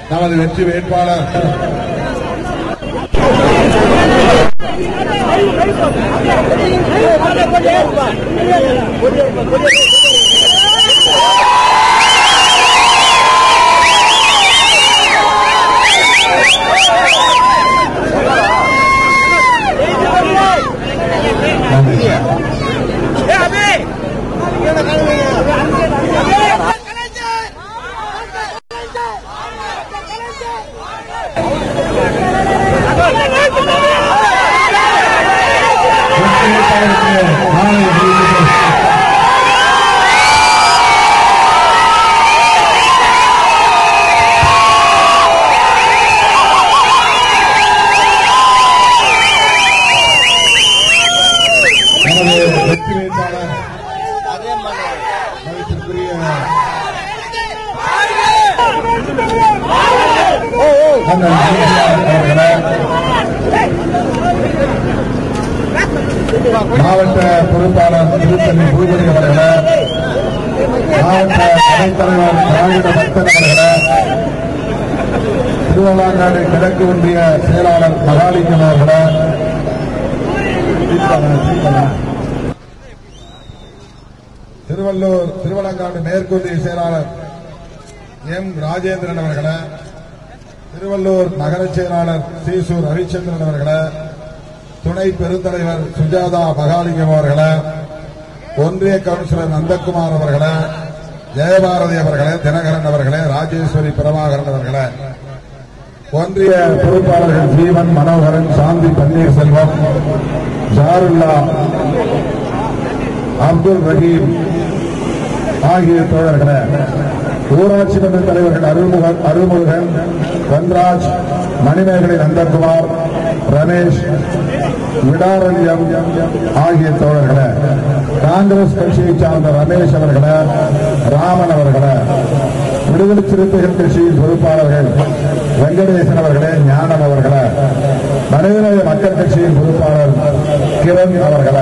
நமது வெற்றி வேட்பாளர் வெற்றி வேட்பாளருக்கு மாலை அணிவித்து நமது வெற்றி வேட்பாளர் மதிப்பிற்குரிய அண்ணன் ஜிஆர் அவர்களே மாவட்ட பொறுப்பாளர் திருத்தணி பூபதி அவர்களே மாவட்ட அவைத்தலைவர் திராவிட பக்தன் அவர்களே திருவள்ளாங்காடு கிழக்கு ஒன்றிய செயலாளர் மகாலிங்கம் அவர்களே திருவள்ளூர் திருவள்ளங்காடு மேற்கொண்டிய செயலாளர் எம் ராஜேந்திரன் அவர்களே திருவள்ளூர் நகர செயலாளர் சீசூர் ரவிச்சந்திரன் அவர்களே துணை பெருந்தலைவர் சுஜாதா மகாலிங்கம் அவர்களே ஒன்றிய கவுன்சிலர் நந்தகுமார் அவர்களே ஜெயபாரதி அவர்களே தினகரன் அவர்களே ராஜேஸ்வரி பிரபாகரன் அவர்களே ஒன்றிய பொறுப்பாளர்கள் ஜீவன் மனோகரன் சாந்தி பன்னீர்செல்வம் ஜாருல்லா அப்துல் ரஹீம் ஆகிய தோழர்களே ஊராட்சி மன்ற தலைவர்கள் அருள்முக அருள்முருகன் வன்ராஜ் மணிமேகலை நந்தகுமார் ரமேஷ் விடாரண்யம் ஆகிய தோழர்களே காங்கிரஸ் கட்சியை சார்ந்த ரமேஷ் அவர்களே ராமன் அவர்களே விடுதலை சிறுத்தைகள் கட்சியின் பொறுப்பாளர்கள் வெங்கடேசன் அவர்களே ஞானம் அவர்களே மனிதநேய மக்கள் கட்சியின் பொறுப்பாளர் கிரண் அவர்களே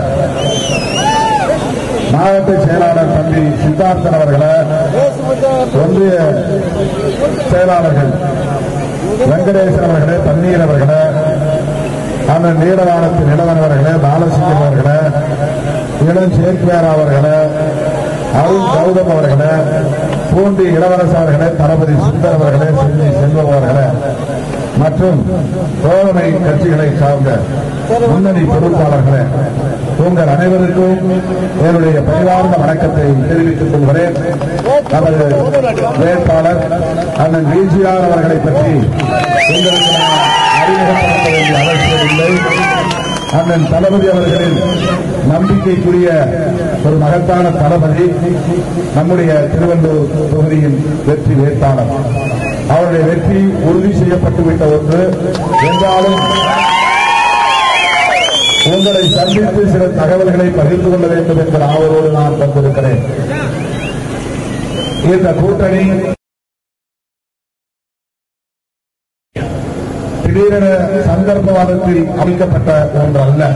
மாவட்ட செயலாளர் தம்பி சித்தார்த்தன் அவர்களே ஒன்றிய செயலாளர்கள் வெங்கடேசன் அவர்களே பன்னீர் அவர்களே அண்ணன் நீலவானத்து நிலவன் அவர்களே பாலசிங்கம் அவர்களே இளம் சேர்க்வேர் அவர்களே அருண் கௌதம் அவர்களே பூண்டி இளவரசு அவர்களே தளபதி சுந்தர் அவர்களே செஞ்சி செல்வம் அவர்களே மற்றும் தோழமை கட்சிகளை சார்ந்த முன்னணி பொறுப்பாளர்களே உங்கள் அனைவருக்கும் என்னுடைய பணிவார்ந்த வணக்கத்தை தெரிவித்துக் கொள்கிறேன் நமது வேட்பாளர் அண்ணன் விஜிஆர் அவர்களை பற்றி உங்களுக்கு நான் அறிமுகப்படுத்த வேண்டிய அவசியம் இல்லை அண்ணன் தளபதி அவர்களின் நம்பிக்கைக்குரிய ஒரு மகத்தான தளபதி நம்முடைய திருவள்ளூர் தொகுதியின் வெற்றி வேட்பாளர் அவருடைய வெற்றி உறுதி செய்யப்பட்டுவிட்ட ஒன்று என்றாலும் உங்களை சந்தித்து சில தகவல்களை பகிர்ந்து கொள்ள வேண்டும் என்ற ஆவலோடு நான் வந்திருக்கிறேன் இந்த கூட்டணி திடீரென சந்தர்ப்பவாதத்தில் அமைக்கப்பட்ட ஒன்றல்ல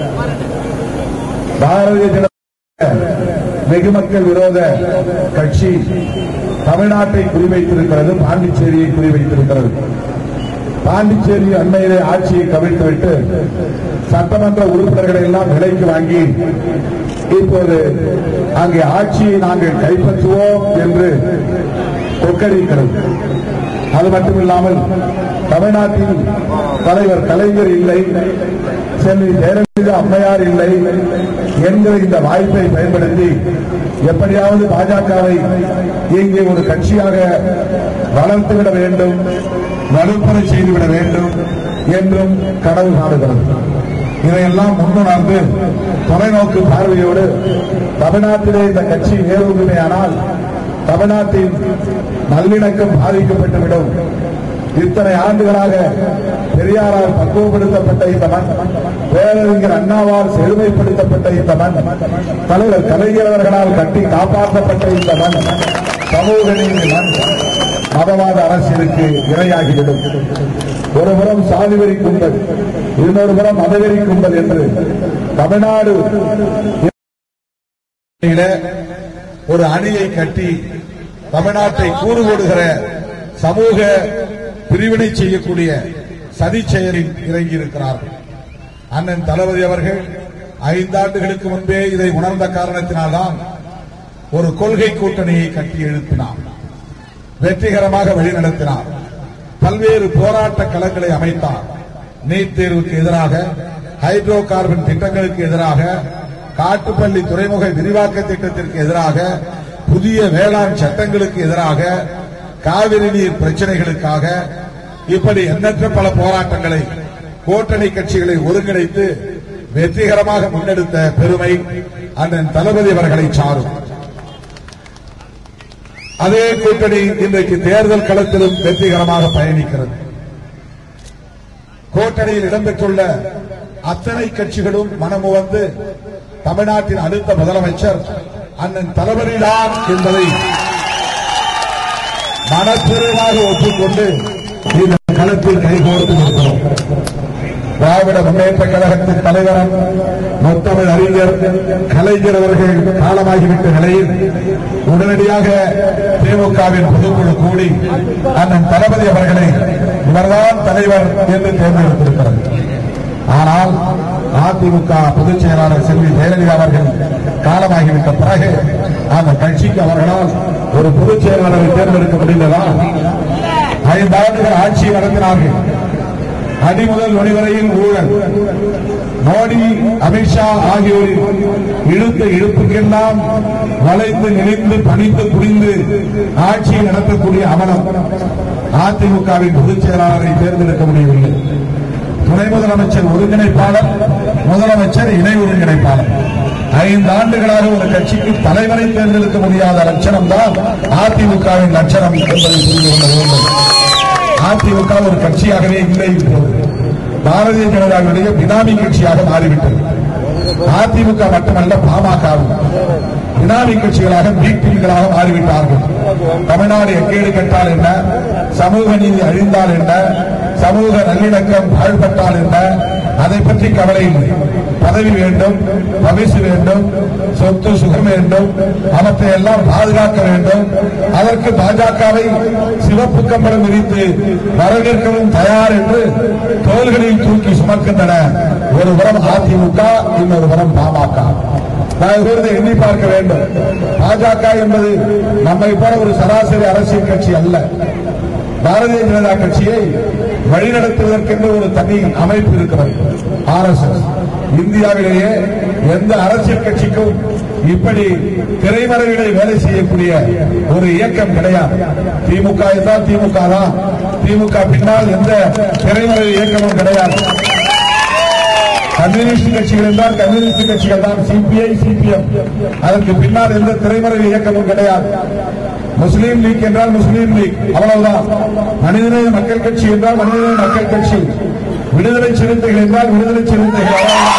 பாரதிய ஜனதா வெகுமக்கள் விரோத கட்சி தமிழ்நாட்டை குறிவைத்திருக்கிறது பாண்டிச்சேரியை குறிவைத்திருக்கிறது பாண்டிச்சேரி அண்மையிலே ஆட்சியை கவிழ்த்துவிட்டு சட்டமன்ற உறுப்பினர்களை எல்லாம் விலைக்கு வாங்கி இப்போது அங்கே ஆட்சியை நாங்கள் கைப்பற்றுவோம் என்று கொக்கரிக்கிறது அது மட்டுமில்லாமல் தமிழ்நாட்டில் தலைவர் கலைஞர் இல்லை செல்வி ஜெயலலிதா அம்மையார் இல்லை என்கிற இந்த வாய்ப்பை பயன்படுத்தி எப்படியாவது பாஜகவை இங்கே ஒரு கட்சியாக வளர்த்துவிட வேண்டும் வலுப்பெற செய்துவிட வேண்டும் என்றும் கனவு காணுகிறது இதையெல்லாம் முன்னுணர்ந்து தொலைநோக்கு பார்வையோடு தமிழ்நாட்டிலே இந்த கட்சி வேறுமையானால் தமிழ்நாட்டின் நல்லிணக்கம் பாதிக்கப்பட்டுவிடும் இத்தனை ஆண்டுகளாக பெரியாரால் பக்குவப்படுத்தப்பட்ட இந்த மண் பேரறிஞர் அண்ணாவால் செழுமைப்படுத்தப்பட்ட இந்த மண் தலைவர் கலைஞர் அவர்களால் கட்டி காப்பாற்றப்பட்ட இந்த மண் சமூக நீதி மண் மதவாத அரசியலுக்கு இரையாகிவிடும் ஒருபுறம் சாதிவெறி கும்பல் இன்னொரு புறம் மதவெறி கும்பல் என்று தமிழ்நாடு ஒரு அணியை கட்டி தமிழ்நாட்டை கூறு போடுகிற சமூக பிரிவினை செய்யக்கூடிய சதி செயலில் இறங்கியிருக்கிறார்கள் அண்ணன் தளபதி அவர்கள் ஐந்தாண்டுகளுக்கு முன்பே இதை உணர்ந்த காரணத்தினால்தான் ஒரு கொள்கை கூட்டணியை கட்டி எழுப்பினார் வெற்றிகரமாக வழிநடத்தினார் பல்வேறு போராட்ட களங்களை அமைத்தார் நீட் தேர்வுக்கு எதிராக ஹைட்ரோ கார்பன் திட்டங்களுக்கு எதிராக காட்டுப்பள்ளி துறைமுக விரிவாக்க திட்டத்திற்கு எதிராக புதிய வேளாண் சட்டங்களுக்கு எதிராக காவிரி நீர் பிரச்சனைகளுக்காக இப்படி எண்ணற்ற பல போராட்டங்களை கூட்டணி கட்சிகளை ஒருங்கிணைத்து வெற்றிகரமாக முன்னெடுத்த பெருமை அண்ணன் தளபதி அவர்களை சாரும் அதே கூட்டணி இன்றைக்கு தேர்தல் களத்திலும் வெற்றிகரமாக பயணிக்கிறது கூட்டணியில் இடம்பெற்றுள்ள அத்தனை கட்சிகளும் மனமு வந்து தமிழ்நாட்டின் அடுத்த முதலமைச்சர் அண்ணன் தளபதிதான் என்பதை மனப்பூர்வமாக ஒப்புக்கொண்டு இந்த களத்தில் கைகோர்த்து நிற்கிறோம் திராவிட முன்னேற்ற கழகத்தின் தலைவரும் முத்தமிழ் அறிஞர் கலைஞர் அவர்கள் காலமாகிவிட்ட நிலையில் உடனடியாக திமுகவின் பொதுக்குழு கூடி அண்ணன் தளபதி அவர்களை இவர்தான் தலைவர் என்று தேர்ந்தெடுத்திருக்கிறது ஆனால் அதிமுக பொதுச் செயலாளர் செல்வி ஜெயலலிதா அவர்கள் காலமாகிவிட்ட பிறகு அந்த கட்சிக்கு அவர்களால் ஒரு பொதுச் செயலாளரை தேர்ந்தெடுக்க முடிந்ததா ஐந்து ஆண்டுகள் ஆட்சி நடத்தினார்கள் அடி முதல் நொடி வரையில் ஊழல் மோடி அமித்ஷா ஆகியோரின் இழுத்த இழுப்புக்கெல்லாம் வளைந்து நெளிந்து பணிந்து புரிந்து ஆட்சியை நடத்தக்கூடிய அமலம் அதிமுகவின் பொதுச் செயலாளரை தேர்ந்தெடுக்க முடியவில்லை துணை முதலமைச்சர் ஒருங்கிணைப்பாளர் முதலமைச்சர் இணை ஒருங்கிணைப்பாளர் ஐந்து ஆண்டுகளாக ஒரு கட்சிக்கு தலைவரை தேர்ந்தெடுக்க முடியாத லட்சணம் தான் அதிமுகவின் லட்சணம் என்பதை புரிந்து கொள்ள வேண்டும் அதிமுக ஒரு கட்சியாகவே இல்லை இப்போது பாரதிய ஜனதாவுடைய பினாமி கட்சியாக மாறிவிட்டது அதிமுக மட்டுமல்ல பாமகவும் பினாமி கட்சிகளாக வீட்டில்களாக மாறிவிட்டார்கள் தமிழ்நாடு எக்கேடு கட்டால் என்ன சமூக நீதி அழிந்தால் என்ன சமூக நல்லிணக்கம் பாழ்பட்டால் என்ன அதை பற்றி கவலை இல்லை பதவி வேண்டும் பரிசு வேண்டும் சொத்து சுகம் வேண்டும் அவற்றை எல்லாம் பாதுகாக்க வேண்டும் அதற்கு பாஜகவை சிவப்பு கம்பளம் விரித்து வரவேற்கவும் தயார் என்று தோள்களில் தூக்கி சுமக்கின்றன ஒரு புறம் அதிமுக இன்னொரு புறம் பாமக நான் கூர்ந்து எண்ணி பார்க்க வேண்டும் பாஜக என்பது நம்மை போல ஒரு சராசரி அரசியல் கட்சி அல்ல பாரதிய ஜனதா கட்சியை வழிநடத்துவதற்கென்று ஒரு தனி அமைப்பு இருக்கிறது ஆர் எஸ் எஸ் இந்தியாவிலேயே எந்த அரசியல் கட்சிக்கும் இப்படி திரைமறைவிலே வேலை செய்யக்கூடிய ஒரு இயக்கம் கிடையாது திமுக தான் திமுக தான் திமுக பின்னால் எந்த திரைமறைவு இயக்கமும் கிடையாது கம்யூனிஸ்ட் கட்சிகள் என்றால் கம்யூனிஸ்ட் கட்சிகள் தான் சிபிஐ சிபிஎம் அதற்கு பின்னால் எந்த திரைமறைவு இயக்கமும் கிடையாது முஸ்லீம் லீக் என்றால் முஸ்லீம் லீக் அவ்வளவுதான் மனிதநேய மக்கள் கட்சி என்றால் மனிதநேய மக்கள் கட்சி விடுதலை சிறுத்தைகள் என்றால் விடுதலை சிறுத்தைகள் அவ்வளவுதான்.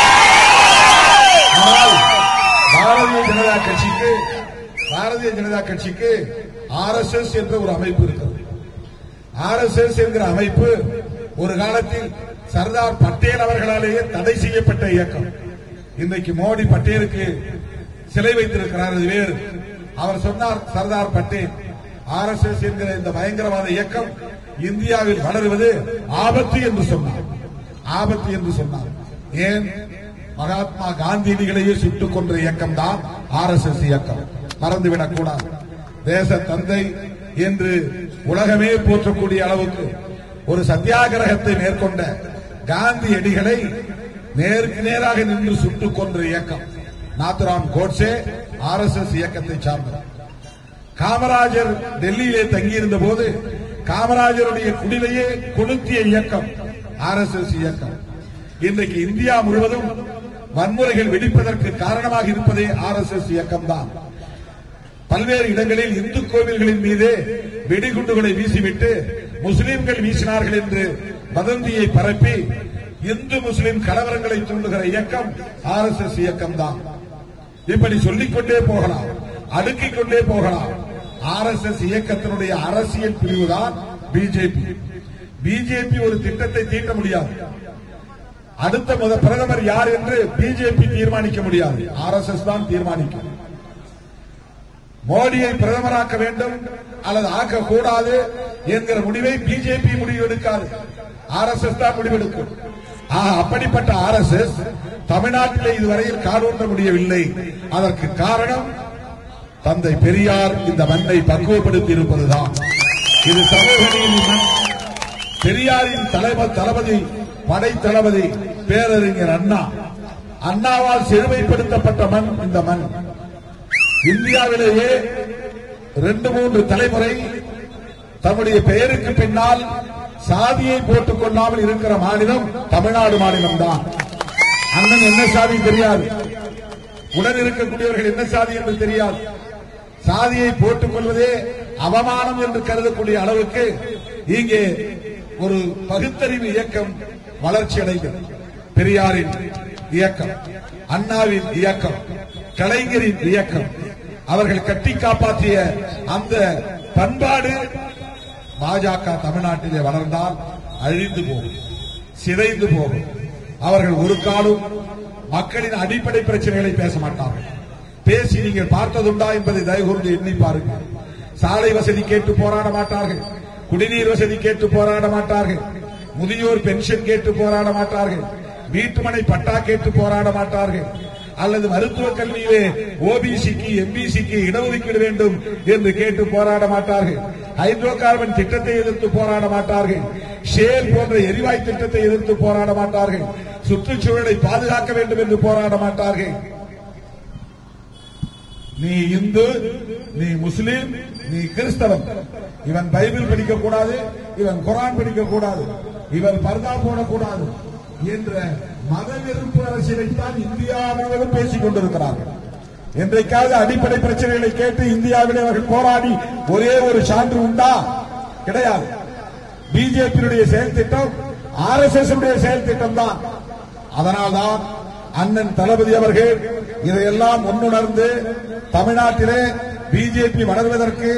ஆனால் பாரதிய ஜனதா கட்சிக்கு பாரதிய ஜனதா கட்சிக்கு ஆர் எஸ் எஸ் என்ற ஒரு அமைப்பு இருக்கிறது ஆர் எஸ் எஸ் என்கிற அமைப்பு ஒரு காலத்தில் சர்தார் பட்டேல் அவர்களாலேயே தடை செய்யப்பட்ட இயக்கம் இன்றைக்கு மோடி பட்டேலுக்கு சிலை வைத்திருக்கிறார் அது வேறு அவர் சொன்னார் Sardar Patel R S S என்கிற இந்த பயங்கரவாத இயக்கம் இந்தியாவில் வளருவது ஆபத்து என்று சொன்னார் ஆபத்து என்று சொன்னார் ஏன் மகாத்மா காந்தியடிகளையே சுட்டுக் கொன்ற இயக்கம் தான் ஆர் எஸ் எஸ் இயக்கம் மறந்துவிடக் கூடாது தேச தந்தை என்று உலகமே போற்றக்கூடிய அளவுக்கு ஒரு சத்தியாகிரகத்தை மேற்கொண்ட காந்தியடிகளை நேருக்கு நேராக நின்று சுட்டுக் கொன்ற இயக்கம் Nathuram Godse R S S இயக்கத்தை சார்ந்தவர் காமராஜர் டெல்லியிலே தங்கியிருந்த போது காமராஜருடைய குடிலையே கொளுத்திய இயக்கம் ஆர் எஸ் எஸ் இயக்கம் இன்றைக்கு இந்தியா முழுவதும் வன்முறைகள் வெடிப்பதற்கு காரணமாக இருப்பதே ஆர் எஸ் எஸ் இயக்கம் தான் பல்வேறு இடங்களில் இந்து கோவில்களின் மீது வெடிகுண்டுகளை வீசிவிட்டு முஸ்லிம்கள் வீசினார்கள் என்று வதந்தியை பரப்பி இந்து முஸ்லிம் கலவரங்களை தூண்டுகிற இயக்கம் ஆர் எஸ் எஸ் இயக்கம் தான் இப்படி சொல்லிக்கொண்டே போகலாம் அடுக்கிக் கொண்டே போகலாம் ஆர் எஸ் எஸ் இயக்கத்தினுடைய அரசியல் பிரிவுதான் பிஜேபி பிஜேபி ஒரு திட்டத்தை தீட்ட முடியாது அடுத்த முத பிரதமர் யார் என்று பிஜேபி தீர்மானிக்க முடியாது ஆர் எஸ் எஸ் தான் தீர்மானிக்கும் மோடியை பிரதமராக்க வேண்டும் அல்லது ஆக்கக்கூடாது என்கிற முடிவை பிஜேபி முடிவெடுக்காது ஆர் எஸ் எஸ் தான் முடிவெடுக்கும் ஆ, அப்படிப்பட்ட ஆர் எஸ் எஸ் தமிழ்நாட்டிலே இதுவரையில் காலூன்ற முடியவில்லை அதற்கு காரணம் தந்தை பெரியார் இந்த மண்ணை பக்குவப்படுத்தி இருப்பதுதான் இது சமூக நீதி மண் பெரியாரின் தலைவர் தளபதி படை தளபதி பேரறிஞர் அண்ணா அண்ணாவால் செழுமைப்படுத்தப்பட்ட மண் இந்த மண் இந்தியாவிலேயே ரெண்டு மூன்று தலைமுறை தம்முடைய பெயருக்கு பின்னால் சாதியை போட்டுக் கொள்ளாமல் இருக்கிற மாநிலம் தமிழ்நாடு மாநிலம் தான் அண்ணன் என்ன சாதி தெரியாது உடன் இருக்கக்கூடியவர்கள் என்ன சாதி என்று தெரியாது சாதியை போட்டுக் கொள்வதே அவமானம் என்று கருதக்கூடிய அளவுக்கு இங்கே ஒரு பகுத்தறிவு இயக்கம் வளர்ச்சி அடைகிறது பெரியாரின் இயக்கம் அண்ணாவின் இயக்கம் கலைஞரின் இயக்கம் அவர்கள் கட்டி காப்பாற்றிய அந்த பண்பாடு பாஜக தமிழ்நாட்டிலே வளர்ந்தால் அழிந்து போகும் சிதைந்து போகும் அவர்கள் ஒரு காலம் மக்களின் அடிப்படை பிரச்சனைகளை பேச மாட்டார்கள் பேசி நீங்கள் பார்த்ததுண்டா என்பதை தயவுகூர்ந்து எண்ணி பாருங்கள் சாலை வசதி கேட்டு போராட மாட்டார்கள் குடிநீர் வசதி கேட்டு போராட மாட்டார்கள் முதியோர் பென்ஷன் கேட்டு போராட மாட்டார்கள் வீட்டுமனை பட்டா கேட்டு போராட மாட்டார்கள் அல்லது மருத்துவ கல்வியிலே ஓபிசிக்கு எம்பிசிக்கு இடஒதுக்கீடு வேண்டும் என்று கேட்டு போராட மாட்டார்கள் ஹைட்ரோ கார்பன் திட்டத்தை எதிர்த்து போராட மாட்டார்கள் ஷேல் போன்ற எரிவாயு திட்டத்தை எதிர்த்து போராட மாட்டார்கள் சுற்றுச்சூழலை பாதுகாக்க வேண்டும் என்று போராட மாட்டார்கள் நீ இந்து நீ முஸ்லீம் நீ கிறிஸ்தவன் இவன் பைபிள் படிக்க கூடாது இவன் குரான் படிக்க கூடாது இவன் பர்தா போடக்கூடாது என்ற மத வெறுப்பு அரசியலைத்தான் இந்தியா முழுவதும் பேசிக் கொண்டிருக்கிறார்கள் என்றைக்காவது அடிப்படை பிரச்சனைகளை கேட்டு இந்தியாவிலே அவர்கள் போராடி ஒரே ஒரு சான்று உண்டா கிடையாது பிஜேபியினுடைய செயல் திட்டம் ஆர் எஸ் எஸ் செயல் திட்டம் தான் அதனால்தான் அண்ணன் தளபதி அவர்கள் இதையெல்லாம் முன்னுணர்ந்து தமிழ்நாட்டிலே பிஜேபி வளர்வதற்கு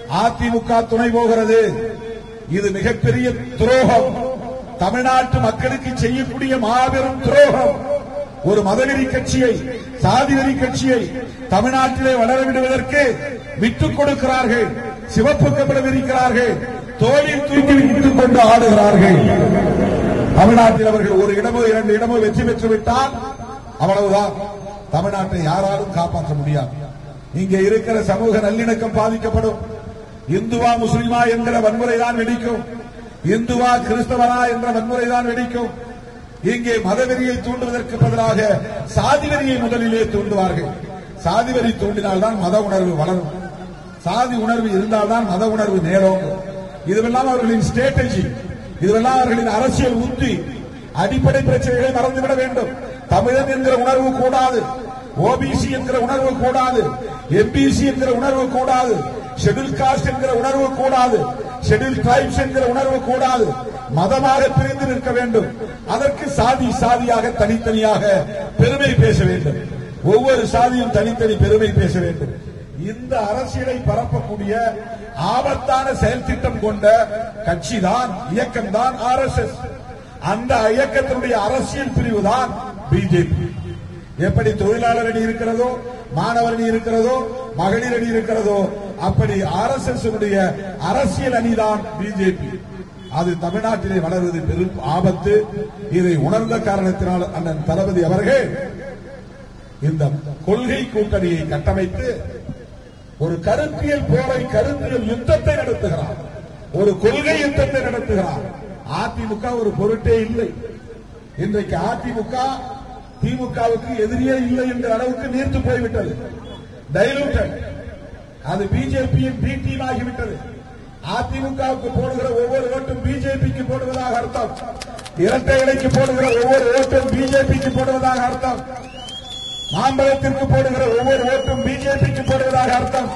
அதிமுக துணை போகிறது இது மிகப்பெரிய துரோகம் தமிழ்நாட்டு மக்களுக்கு செய்யக்கூடிய மாபெரும் துரோகம் ஒரு மதவெறி கட்சியை சாதிவெறி கட்சியை தமிழ்நாட்டிலே வளர விடுவதற்கு விட்டுக் கொடுக்கிறார்கள் சிவப்பு கபடம் விரிக்கிறார்கள் தோளில் தூக்கி விட்டுக் கொண்டு ஆடுகிறார்கள் தமிழ்நாட்டில் அவர்கள் ஒரு இடமோ இரண்டு இடமோ வெற்றி பெற்று விட்டால் அவ்வளவுதான் தமிழ்நாட்டை யாராலும் காப்பாற்ற முடியாது இங்கே இருக்கிற சமூக நல்லிணக்கம் பாதிக்கப்படும் இந்துவா முஸ்லிமா என்கிற வன்முறை தான் வெடிக்கும் இந்துவா கிறிஸ்தவனா என்ற வன்முறை தான் வெடிக்கும் இங்கே மதவெறியை தூண்டுவதற்கு பதிலாக சாதி வெறியை முதலிலே தூண்டுவார்கள் சாதி வெறி தூண்டினால்தான் மத உணர்வு வளரும் சாதி உணர்வு இருந்தால்தான் மத உணர்வு மேலோங்கும் இதுவெல்லாம் அவர்களின் ஸ்ட்ராட்டஜி இதுவெல்லாம் அவர்களின் அரசியல் உத்தி அடிப்படை பிரச்சனைகளை மறந்துவிட வேண்டும் தமிழன் என்கிற உணர்வு கூடாது ஓபிசி என்கிற உணர்வு கூடாது எம்பிசி என்கிற உணர்வு கூடாது ஷெட்யூல் காஸ்ட் என்கிற உணர்வு கூடாது ஷெட்யூல் டிரைப்ஸ் என்கிற உணர்வு கூடாது மதமாக பிரிந்து நிற்க வேண்டும் அதற்கு சாதி சாதியாக தனித்தனியாக பெருமை பேச வேண்டும் ஒவ்வொரு சாதியும் தனித்தனி பெருமை பேச வேண்டும் இந்த அரசியலை பரப்பக்கூடிய ஆபத்தான செயல் திட்டம் கொண்ட கட்சிதான் இயக்கம்தான் ஆர் எஸ் எஸ் அந்த இயக்கத்தினுடைய அரசியல் பிரிவு தான் பிஜேபி எப்படி தொழிலாளர் அணி இருக்கிறதோ மாணவர் அணி இருக்கிறதோ மகளிர் அணி இருக்கிறதோ அப்படி ஆர் எஸ் எஸ் அரசியல் அணிதான் பிஜேபி அது தமிழ்நாட்டிலே வளர்வது பெரும் ஆபத்து இதை உணர்ந்த காரணத்தினால் அண்ணன் தளபதி அவர்கள் இந்த கொள்கை கூட்டணியை கட்டமைத்து ஒரு கருத்தியல் போரை கருத்தியல் யுத்தத்தை நடத்துகிறார் ஒரு கொள்கை யுத்தத்தை நடத்துகிறார் அதிமுக ஒரு பொருட்டே இல்லை இன்றைக்கு அதிமுக திமுகவுக்கு எதிரியே இல்லை என்ற அளவுக்கு நீர்த்து போய்விட்டது டைலூட்டட் அது பிஜேபியின் பி டீம் ஆகிவிட்டது அதிமுகவுக்கு போடுகிற ஒவ்வொரு ஓட்டும் பிஜேபிக்கு போடுவதாக அர்த்தம் இரட்டை இலைக்கு போடுகிற ஒவ்வொரு ஓட்டும் பிஜேபிக்கு போடுவதாக அர்த்தம் மாம்பழத்திற்கு போடுகிற ஒவ்வொரு ஓட்டும் பிஜேபிக்கு போடுவதாக அர்த்தம்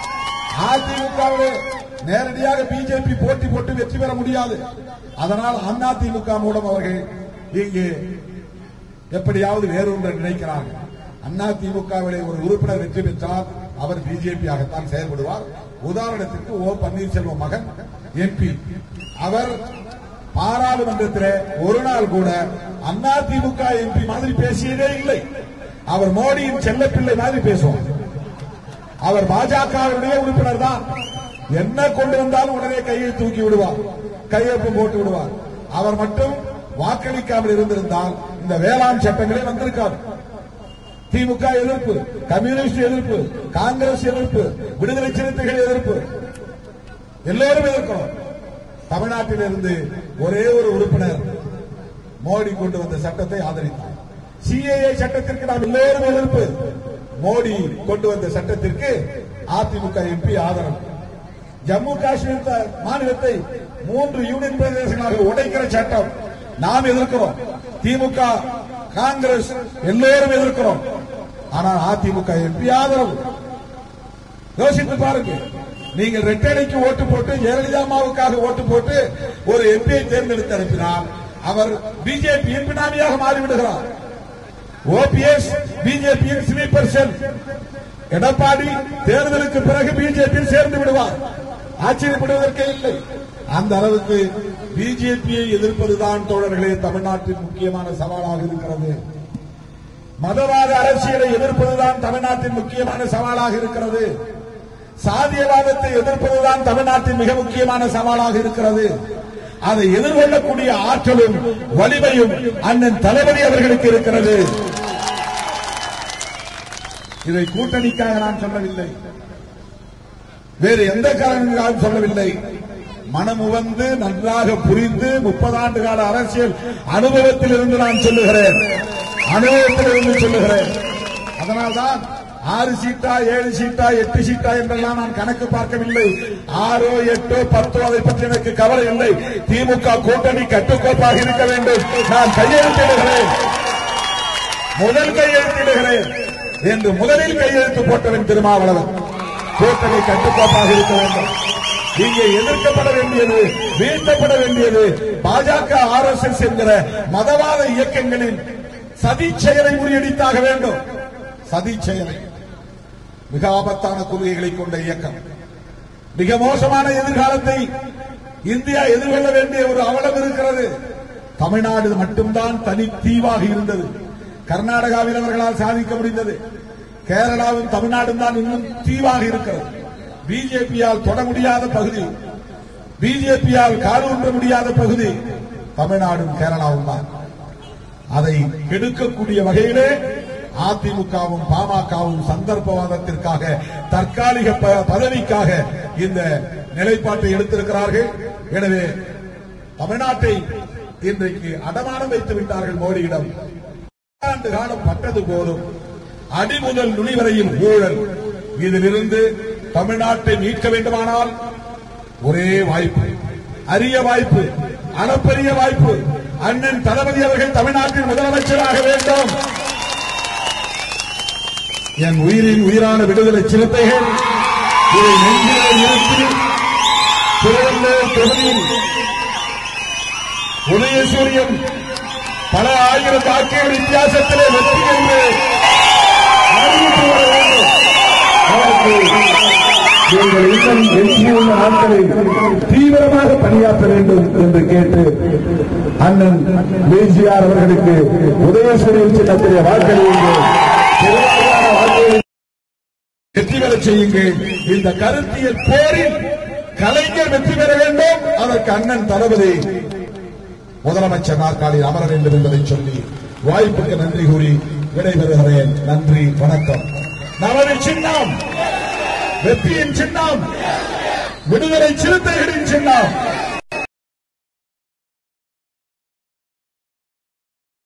அதிமுகவிலே நேரடியாக பிஜேபி போட்டி போட்டு வெற்றி பெற முடியாது அதனால் அதிமுக மூலம் அவர்கள் இங்கே எப்படியாவது வேறொன்று நினைக்கிறார்கள் அதிமுகவிலே ஒரு உறுப்பினர் வெற்றி பெற்றால் அவர் பிஜேபி ஆகத்தான் செயல்படுவார் உதாரணத்திற்கு ஓ பன்னீர்செல்வம் மகன் எம்பி அவர் பாராளுமன்றத்தில் ஒரு நாள் கூட அதிமுக எம்பி மாதிரி பேசியதே இல்லை அவர் மோடியின் செல்லப்பிள்ளை மாதிரி பேசுவார் அவர் பாஜகவுடைய உறுப்பினர் தான் என்ன கொண்டு வந்தாலும் உடனே கையை தூக்கி விடுவார் கையொப்பம் போட்டு விடுவார் அவர் மட்டும் வாக்களிக்காமல் இருந்திருந்தால் இந்த வேளாண் சட்டங்களே வந்திருக்காது திமுக எதிர்ப்பு கம்யூனிஸ்ட் எதிர்ப்பு காங்கிரஸ் எதிர்ப்பு விடுதலை சிறுத்தைகள் எதிர்ப்பு எல்லோரும் எதிர்க்கிறோம் தமிழ்நாட்டிலிருந்து ஒரே ஒரு உறுப்பினர் மோடி கொண்டு வந்த சட்டத்தை ஆதரித்தார் சிஏஏ சட்டத்திற்கு நாம் எல்லோரும் எதிர்ப்பு மோடி கொண்டு வந்த சட்டத்திற்கு அதிமுக எம்பி ஆதரவு ஜம்மு காஷ்மீர் த- மாநிலத்தை மூன்று யூனியன் பிரதேசங்களாக உடைக்கிற சட்டம் நாம் எதிர்க்கிறோம் திமுக காங்கிரஸ் எல்லோரும் எதிர்க்கிறோம் ஆனால் அதிமுக எம்பி ஆதரவு யோசித்து பாருங்க நீங்கள் ரெட்டடைக்கு ஓட்டு போட்டு ஜெயலலிதா அம்மாவுக்காக ஓட்டு போட்டு ஒரு எம்பியை தேர்ந்தெடுத்து அனுப்பினால் அவர் பிஜேபியின் பினாமியாக மாறிவிடுகிறார் ஓபிஎஸ் பிஜேபியின் ஸ்லீப்பர் செல் எடப்பாடி தேர்தலுக்கு பிறகு பிஜேபியில் சேர்ந்து விடுவார் ஆச்சரியப்படுவதற்கே இல்லை அந்த அளவுக்கு பிஜேபியை எதிர்ப்பதுதான் தோழர்களே தமிழ்நாட்டின் முக்கியமான சவாலாக இருக்கிறது மதவாத அரசியலை எதிர்ப்பதுதான் தமிழ்நாட்டின் முக்கியமான சவாலாக இருக்கிறது சாதியவாதத்தை எதிர்ப்பதுதான் தமிழ்நாட்டின் மிக முக்கியமான சவாலாக இருக்கிறது அதை எதிர்கொள்ளக்கூடிய ஆற்றலும் வலிமையும் அண்ணன் தளபதி அவர்களுக்கு இருக்கிறது இதை கூட்டணிக்காக நான் சொல்லவில்லை வேறு எந்த காரணங்களுக்காகவும் சொல்லவில்லை மனமுவந்து நன்றாக புரிந்து முப்பது ஆண்டு கால அரசியல் அனுபவத்தில் இருந்து நான் சொல்லுகிறேன் அனுபவத்தில் இருந்து சொல்லுகிறேன் அதனால்தான் ஆறு சீட்டா ஏழு சீட்டா எட்டு சீட்டா என்றெல்லாம் நான் கணக்கு பார்க்கவில்லை ஆறோ எட்டோ பத்தோ அதை பற்றி எனக்கு கவலை இல்லை திமுக கூட்டணி கட்டுக்கோப்பாக இருக்க வேண்டும் நான் கையெழுத்திடுகிறேன் முதல் கையெழுத்திடுகிறேன் என்று முதலில் கையெழுத்து போட்டவன் திருமாவளவன் கூட்டணி கட்டுக்கோப்பாக இருக்க வேண்டும் இங்கே எதிர்க்கப்பட வேண்டியது வீழ்த்தப்பட வேண்டியது பாஜக ஆர் எஸ் எஸ் என்கிற மதவாத இயக்கங்களின் சதி செயலை முறியடித்தாக வேண்டும் சதி செயலை மிக ஆபத்தான கொள்கைகளை கொண்ட இயக்கம் மிக மோசமான எதிர்காலத்தை இந்தியா எதிர்கொள்ள வேண்டிய ஒரு அவலம் இருக்கிறது தமிழ்நாடு மட்டும்தான் தனித்தீவாக இருந்தது கர்நாடகாவில் அவர்களால் சாதிக்க முடிந்தது கேரளாவும் தமிழ்நாடும் தான் இன்னும் தீவாக இருக்கிறது பிஜேபியால் தொட முடியாத பகுதி பிஜேபியால் காலூன்ற முடியாத பகுதி தமிழ்நாடும் கேரளாவும் தான் அதை கெடுக்கக்கூடிய வகையிலே அதிமுகவும் பாமகவும் சந்தர்ப்பவாதத்திற்காக தற்காலிக ப- பதவிக்காக இந்த நிலைப்பாட்டை எடுத்திருக்கிறார்கள் எனவே தமிழ்நாட்டை இன்றைக்கு அடமானம் வைத்து விட்டார்கள் மோடியிடம் ஆண்டு காலம் பட்டது போதும் அடிமுதல் நுனி வரையில் ஊழல் இதிலிருந்து தமிழ்நாட்டை மீட்க வேண்டுமானால் ஒரே வாய்ப்பு அரிய வாய்ப்பு அளப்பரிய வாய்ப்பு அண்ணன் தளபதி அவர்கள் தமிழ்நாட்டின் முதலமைச்சராக வேண்டும் என் உயிரின் உயிரான விடுதலை சிறுத்தைகள் இதை நெஞ்சிலே நிறுத்தி திருவள்ளூர் தொகுதியில் உதயசூரியன் பல ஆயிரம் வாக்குகள் வித்தியாசத்திலே வெற்றி என்று அறிவித்து வர வேண்டும். அதற்கு நீங்கள் இன்னும் எஞ்சியுள்ள நாட்களில் தீவிரமாக பணியாற்ற வேண்டும் என்று கேட்டு அண்ணன் பிஜிஆர் அவர்களுக்கு உதயசூரியன் சின்னத்திலே வாக்களியுங்கள் பெருவாரியான வாக்குகளை வெற்றி பெற செய்யுங்கள் இந்த கருத்தியல் போரில் கலைஞர் வெற்றி பெற வேண்டும் அதற்கு அண்ணன் தளபதி முதலமைச்சர் நாற்காலில் அமர வேண்டும் என்பதை சொல்லி வாய்ப்புக்கு நன்றி கூறி விடைபெறுகிறேன் நன்றி வணக்கம் நமது சின்னம் வெற்றியின் சின்னம் விடுதலை சிறுத்தைகளின் சின்னம்